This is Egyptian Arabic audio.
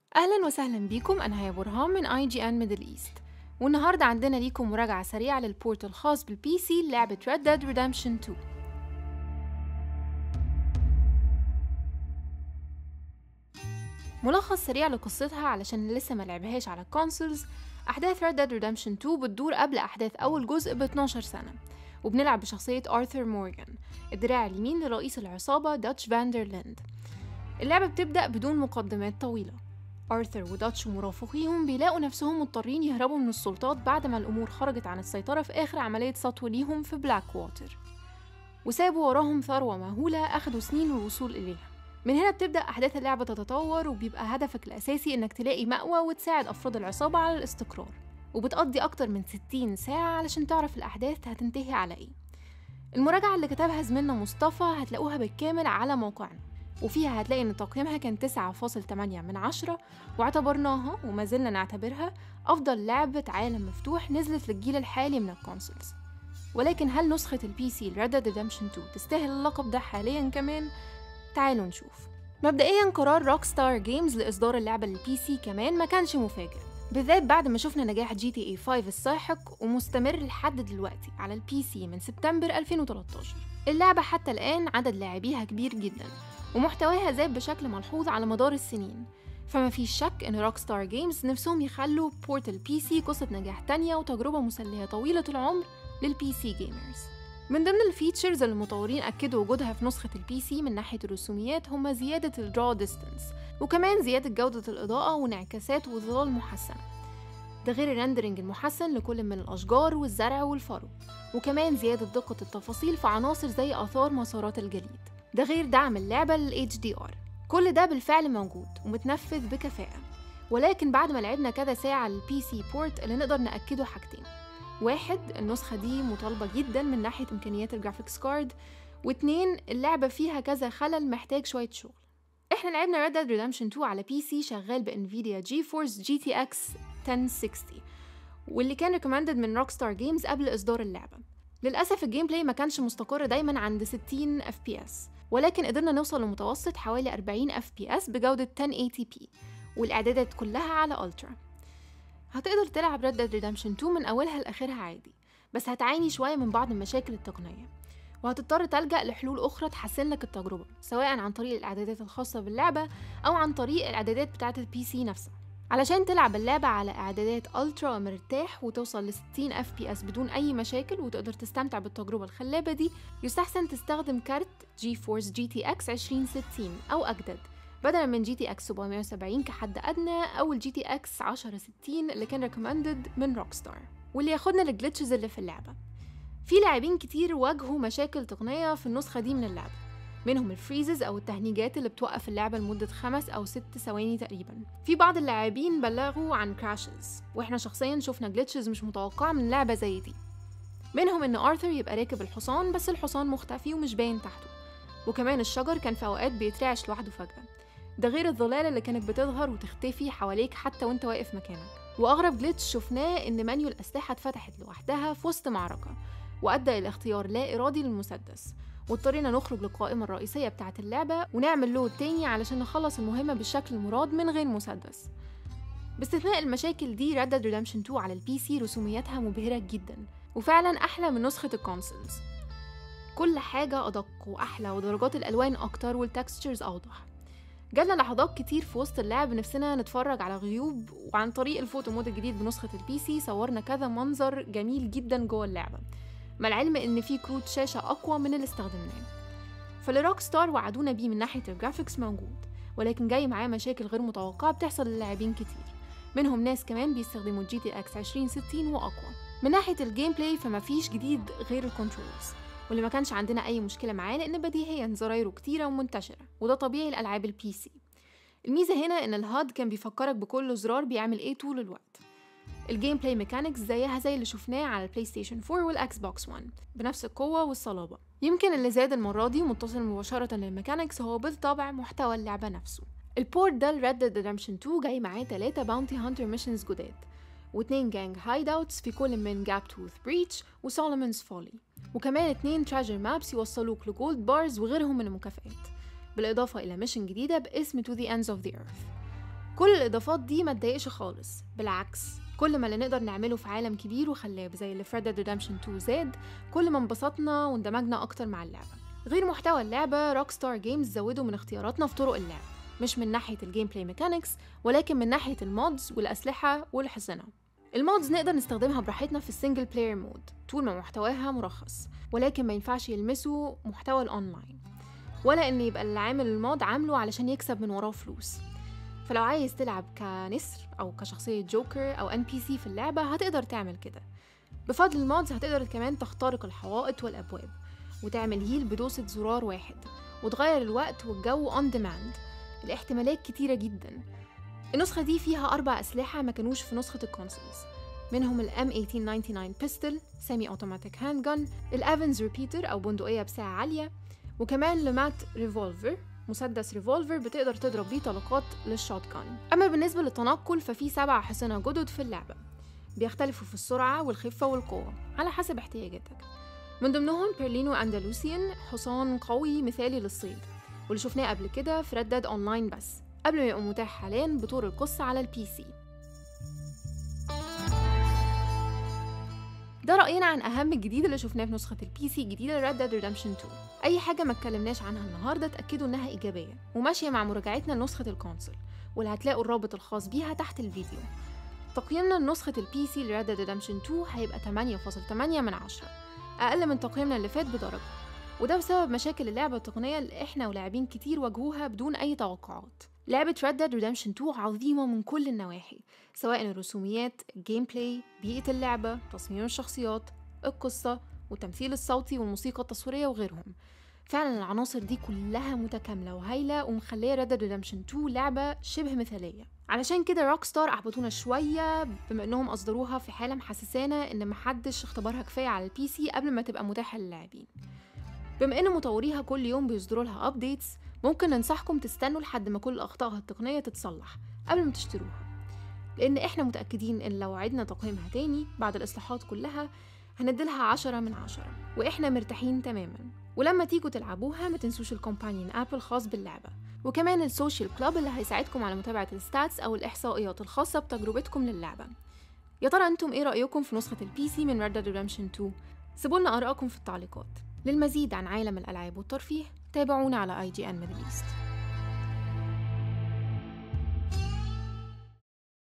أهلا وسهلا بيكم أنا هيا برهان من اي جي ان ميدل ايست والنهاردة عندنا ليكم مراجعة سريعة للبورت الخاص بالبي سي لعبة Red Dead Redemption 2 ملخص سريع لقصتها علشان اللي لسه ما لعبهاش على الكونسولز أحداث Red Dead Redemption 2 بتدور قبل أحداث أول جزء ب 12 سنة وبنلعب بشخصية آرثر مورغان الدراع اليمين لرئيس العصابة داتش فاندرلاند اللعبة بتبدأ بدون مقدمات طويلة آرثر وداتش ومرافقيهم بيلاقوا نفسهم مضطرين يهربوا من السلطات بعد ما الأمور خرجت عن السيطرة في آخر عملية سطو ليهم في بلاك ووتر وسابوا وراهم ثروة مهولة أخدوا سنين الوصول إليها من هنا بتبدأ أحداث اللعبة تتطور وبيبقى هدفك الأساسي إنك تلاقي مأوى وتساعد أفراد العصابة على الاستقرار وبتقضي أكتر من 60 ساعة علشان تعرف الأحداث هتنتهي على إيه المراجعة اللي كتبها زميلنا مصطفى هتلاقوها بالكامل على موقعنا وفيها هتلاقي إن تقييمها كان 9.8 من عشرة واعتبرناها وما زلنا نعتبرها أفضل لعبة عالم مفتوح نزلت للجيل الحالي من الكونسولز ولكن هل نسخة البي سي Red Dead Redemption 2 تستاهل اللقب ده حاليا كمان؟ تعالوا نشوف مبدئيا قرار روك ستار جيمز لإصدار اللعبة للبي سي كمان ما كانش مفاجئ بالذات بعد ما شفنا نجاح جي تي اي 5 الساحق ومستمر لحد دلوقتي على البي سي من سبتمبر 2013 اللعبة حتى الآن عدد لاعبيها كبير جدا ومحتواها زاد بشكل ملحوظ على مدار السنين فما فيش شك ان روك ستار جيمز نفسهم يخلوا بورتال بي سي قصة نجاح تانية وتجربة مسلية طويلة العمر للبي سي جيمرز من ضمن الفيتشرز اللي المطورين أكدوا وجودها في نسخة البي سي من ناحية الرسوميات هما زيادة الدرو ديستانس وكمان زيادة جودة الإضاءة وانعكاسات وظلال محسنة ده غير الريندرنج المحسن لكل من الأشجار والزرع والفرو وكمان زيادة دقة التفاصيل في عناصر زي آثار مسارات الجليد ده غير دعم اللعبة لل HDR كل ده بالفعل موجود ومتنفذ بكفاءة ولكن بعد ما لعبنا كذا ساعة للبي سي بورت اللي نقدر نأكده حاجتين واحد النسخة دي مطالبة جدا من ناحية إمكانيات الجرافيكس كارد واتنين اللعبة فيها كذا خلل محتاج شوية شغل احنا لعبنا Red Dead Redemption 2 على بي سي شغال بانفيديا جي فورس جي تي اكس 1060 واللي كان ريكومندد من روك ستار جيمز قبل اصدار اللعبة للأسف الجيم بلاي ما كانش مستقر دايما عند 60 اف بي اس ولكن قدرنا نوصل لمتوسط حوالي 40 اف بي اس بجودة 1080p والإعدادات كلها على ألترا هتقدر تلعب Red Dead Redemption 2 من أولها لآخرها عادي بس هتعاني شوية من بعض المشاكل التقنية وهتضطر تلجأ لحلول أخرى تحسن لك التجربة سواء عن طريق الإعدادات الخاصة باللعبة أو عن طريق الإعدادات بتاعة البي سي نفسها علشان تلعب اللعبة على إعدادات ألترا مرتاح وتوصل ل 60 اف بي اس بدون أي مشاكل وتقدر تستمتع بالتجربة الخلابة دي يستحسن تستخدم كارت جي فورس جي تي اكس 2060 أو أجدد بدلا من جي تي اكس 770 كحد أدنى أو الجي تي اكس 1060 اللي كان ريكومندد من روك ستار واللي ياخدنا للجلitches اللي في اللعبة في لاعبين كتير واجهوا مشاكل تقنية في النسخة دي من اللعبة منهم الفريزز أو التهنيجات اللي بتوقف اللعبة لمدة خمس أو ست ثواني تقريبا في بعض اللاعبين بلغوا عن كراشز وإحنا شخصيا شفنا جلitches مش متوقعة من لعبة زي دي منهم إن آرثر يبقى راكب الحصان بس الحصان مختفي ومش باين تحته وكمان الشجر كان في أوقات بيترعش لوحده فجأة ده غير الظلال اللي كانت بتظهر وتختفي حواليك حتى وانت واقف مكانك وأغرب جليتش شفناه إن منيو الأسلحة اتفتحت لوحدها في وسط معركة وأدى إلى اختيار لا إرادي للمسدس واضطرينا نخرج للقائمة الرئيسية بتاعة اللعبة ونعمل لود تاني علشان نخلص المهمة بالشكل المراد من غير مسدس باستثناء المشاكل دي Red Dead Redemption 2 على البي سي رسومياتها مبهرة جدا وفعلا أحلى من نسخة الكونسولز كل حاجة أدق وأحلى ودرجات الألوان أكتر والتكستشرز أوضح جالنا لحظات كتير في وسط اللعب نفسنا نتفرج على غيوب وعن طريق الفوتو مود الجديد بنسخة البي سي صورنا كذا منظر جميل جدا جوه اللعبة مع العلم ان في كروت شاشة اقوى من اللي استخدمناه فاللي روك ستار وعدونا بيه من ناحية الجرافيكس موجود ولكن جاي معاه مشاكل غير متوقعة بتحصل للاعبين كتير منهم ناس كمان بيستخدموا جي تي اكس 2060 واقوى من ناحية الجيم بلاي فما فيش جديد غير الكنترولز واللي ما كانش عندنا أي مشكلة معاه لأن بديهيا زرايره كتيرة ومنتشرة وده طبيعي لألعاب البي سي الميزة هنا إن الهاد كان بيفكرك بكل زرار بيعمل إيه طول الوقت الجيم بلاي ميكانكس زيها زي اللي شفناه على البلاي ستيشن 4 والأكس بوكس 1 بنفس القوة والصلابة يمكن اللي زاد المرة دي متصل مباشرة للميكانكس هو بالطبع محتوى اللعبة نفسه البورت ده ل Red Dead Redemption 2 جاي معاه 3 باونتي هانتر ميشنز جداد واتنين جانج هايد اوتس في كل من جاب توث بريتش وسولومونز فولي وكمان اتنين تراجر مابس يوصلوك لجولد بارز وغيرهم من المكافآت بالإضافة إلى ميشن جديدة باسم To the Ends of the Earth كل الإضافات دي ما تضايقش خالص بالعكس كل ما اللي نقدر نعمله في عالم كبير وخلاب زي اللي Red Dead Redemption 2 زاد كل ما انبسطنا واندمجنا أكتر مع اللعبة غير محتوى اللعبة روك ستار جيمز زودوا من اختياراتنا في طرق اللعب مش من ناحية الجيم بلاي ميكانكس ولكن من ناحية المودز والأسلحة والحصنة المودز نقدر نستخدمها براحتنا في السنجل بلاير مود طول ما محتواها مرخص ولكن ما ينفعش يلمسوا محتوى الأونلاين ولا إن يبقى اللي عامل المود عامله علشان يكسب من وراه فلوس فلو عايز تلعب كنسر أو كشخصية جوكر أو ان بي سي في اللعبة هتقدر تعمل كده بفضل المودز هتقدر كمان تخترق الحوائط والأبواب وتعمل هيل بدوسة زرار واحد وتغير الوقت والجو اون ديماند الاحتمالات كتيرة جدا النسخة دي فيها أربع أسلحة ما كانوش في نسخة الكونسولز منهم ال M1899 بيستل سيمي أوتوماتيك هاند جن الأفنز ريبيتر أو بندقية بسعة عالية وكمان لمات ريفولفر مسدس ريفولفر بتقدر تضرب بيه طلقات للشوت جان أما بالنسبة للتنقل ففي سبع حصنة جدد في اللعبة بيختلفوا في السرعة والخفة والقوة على حسب احتياجاتك من ضمنهم بيرلينو أندلوسيان حصان قوي مثالي للصيد واللي شفناه قبل كده في ردد أونلاين بس قبل ما يبقى متاح حاليا بطور القصة على البي سي ده رأينا عن أهم الجديد اللي شفناه في نسخة البي سي الجديدة Red Dead Redemption 2 أي حاجة ما اتكلمناش عنها النهاردة اتأكدوا إنها إيجابية وماشية مع مراجعتنا لنسخة الكونسول واللي هتلاقوا الرابط الخاص بيها تحت الفيديو تقييمنا لنسخة البي سي ل Red Dead Redemption 2 هيبقى 8.8 من 10 أقل من تقييمنا اللي فات بدرجة وده بسبب مشاكل اللعبة التقنية اللي إحنا ولاعبين كتير واجهوها بدون أي توقعات لعبة Red Dead Redemption 2 عظيمة من كل النواحي سواء الرسوميات، الجيم بلاي، بيئة اللعبة، تصميم الشخصيات، القصة والتمثيل الصوتي والموسيقى التصويرية وغيرهم فعلا العناصر دي كلها متكاملة وهايلة ومخلية Red Dead Redemption 2 لعبة شبه مثالية علشان كده روك ستار احبطونا شويه بما انهم اصدروها في حاله محسسانا ان محدش اختبرها كفايه على البي سي قبل ما تبقى متاحه للاعبين بما ان مطوريها كل يوم بيصدروا لها ابديتس ممكن ننصحكم تستنوا لحد ما كل اخطائها التقنيه تتصلح قبل ما تشتروها لان احنا متاكدين ان لو عدنا تقييمها تاني بعد الاصلاحات كلها هنديلها عشرة من عشرة وإحنا مرتاحين تماما ولما تيجوا تلعبوها ما تنسوش الكومبانيون اب الخاص باللعبة وكمان السوشيال كلاب اللي هيساعدكم على متابعة الستاتس أو الإحصائيات الخاصة بتجربتكم للعبة يا ترى أنتم إيه رأيكم في نسخة البي سي من Red Dead Redemption 2 سيبولنا آراءكم في التعليقات للمزيد عن عالم الألعاب والترفيه تابعونا على IGN Middle East